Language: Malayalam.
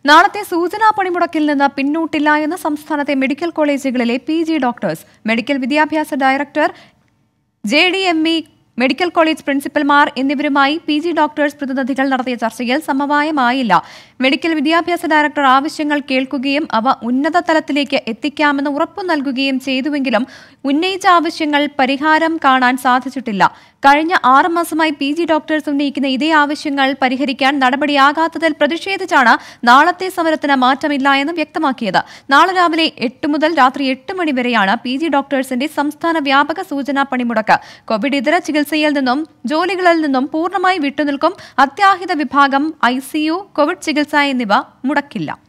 നാളത്തെ സൂചനാ പണിമുടക്കിൽ നിന്ന് പിന്നോട്ടില്ല എന്ന് സംസ്ഥാനത്തെ മെഡിക്കൽ കോളേജുകളിലെ പി ജി ഡോക്ടേഴ്സ് മെഡിക്കൽ വിദ്യാഭ്യാസ director J D M E medical college പ്രിൻസിപ്പൽമാർ എന്നിവരുമായി പി ജി ഡോക്ടേഴ്സ് പ്രതിനിധികൾ നടത്തിയ ചർച്ചയിൽ സമവായമായില്ല മെഡിക്കൽ വിദ്യാഭ്യാസ ഡയറക്ടർ ആവശ്യങ്ങൾ കേൾക്കുകയും അവ ഉന്നത തലത്തിലേക്ക് എത്തിക്കാമെന്ന് ഉറപ്പു നൽകുകയും ചെയ്തുവെങ്കിലും ഉന്നയിച്ച ആവശ്യങ്ങൾ പരിഹാരം കാണാൻ സാധിച്ചിട്ടില്ല കഴിഞ്ഞ ആറ് മാസമായി പി ജി ഡോക്ടേഴ്സ് ഉന്നയിക്കുന്ന ഇതേ ആവശ്യങ്ങൾ പരിഹരിക്കാൻ നടപടിയാകാത്തതിൽ പ്രതിഷേധിച്ചാണ് നാളത്തെ സമരത്തിന് മാറ്റമില്ല എന്ന് വ്യക്തമാക്കിയത് നാളെ രാവിലെ എട്ട് മുതൽ രാത്രി എട്ട് മണി വരെയാണ് പി ജി ഡോക്ടേഴ്സിന്റെ സംസ്ഥാന വ്യാപക സൂചനാ പണിമുടക്ക് കോവിഡ് ഇതര ചികിത്സയിൽ നിന്നും ജോലികളിൽ നിന്നും പൂർണ്ണമായി വിട്ടുനിൽക്കും അത്യാഹിത വിഭാഗം ഐ കോവിഡ് ചികിത്സ എന്നിവ മുടക്കില്ല